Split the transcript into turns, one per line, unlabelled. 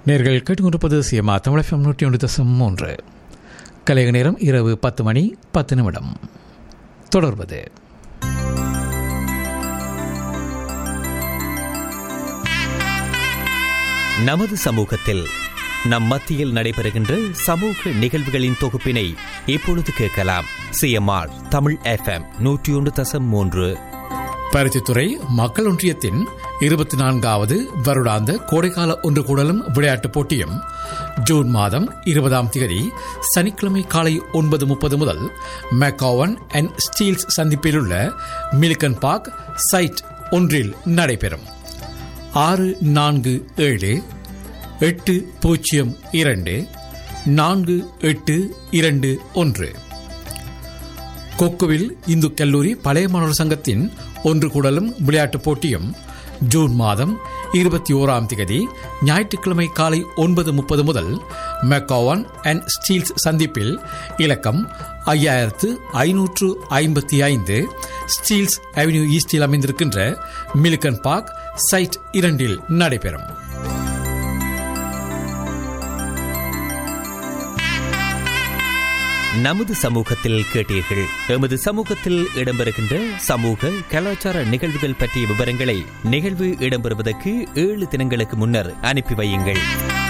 நேர்கள் கேட்டுக்கொண்டிருப்பது சிஎம்ஆ தமிழகம் நூற்றி ஒன்று தசம் மூன்று கலைய நேரம் இரவு பத்து மணி பத்து நிமிடம் தொடர்வது
நமது சமூகத்தில் நம் மத்தியில் நடைபெறுகின்ற சமூக நிகழ்வுகளின் தொகுப்பினை இப்பொழுது கேட்கலாம் சிஎம்ஆர் தமிழ் எஃப்எம் நூற்றி ஒன்று தசம் மூன்று
பருத்தித்துறை மக்கள் ஒன்றியத்தின் இருபத்தி நான்காவது வருடாந்த கோடைக்கால ஒன்று கூடலும் விளையாட்டுப் போட்டியும் ஜூன் மாதம் இருபதாம் தேதி சனிக்கிழமை காலை ஒன்பது முப்பது முதல் மெக்காவன் அண்ட் ஸ்டீல்ஸ் சந்திப்பில் உள்ள மில்கன் பார்க் சைட் ஒன்றில் நடைபெறும் ஆறு நான்கு ஏழு எட்டு பூஜ்ஜியம் இரண்டு நான்கு எட்டு இரண்டு ஒன்று கொக்குவில் இந்து கல்லூரி பழைய மாணவர் சங்கத்தின் ஒன்று கூடலும் விளையாட்டுப் போட்டியும் ஜூன் மாதம் இருபத்தி ஓராம் தேதி ஞாயிற்றுக்கிழமை காலை ஒன்பது முப்பது முதல் மெக்காவான் அண்ட் ஸ்டீல்ஸ் சந்திப்பில் இலக்கம் ஐயாயிரத்து ஐநூற்று ஐம்பத்தி ஐந்து ஸ்டீல்ஸ் அவென்யூ ஈஸ்டில் அமைந்திருக்கின்ற மில்கன் பார்க் சைட் இரண்டில் நடைபெறும்
நமது சமூகத்தில் கேட்டீர்கள் எமது சமூகத்தில் இடம்பெறுகின்ற சமூக கலாச்சார நிகழ்வுகள் பற்றிய விவரங்களை நிகழ்வு இடம்பெறுவதற்கு ஏழு தினங்களுக்கு முன்னர் அனுப்பி வையுங்கள்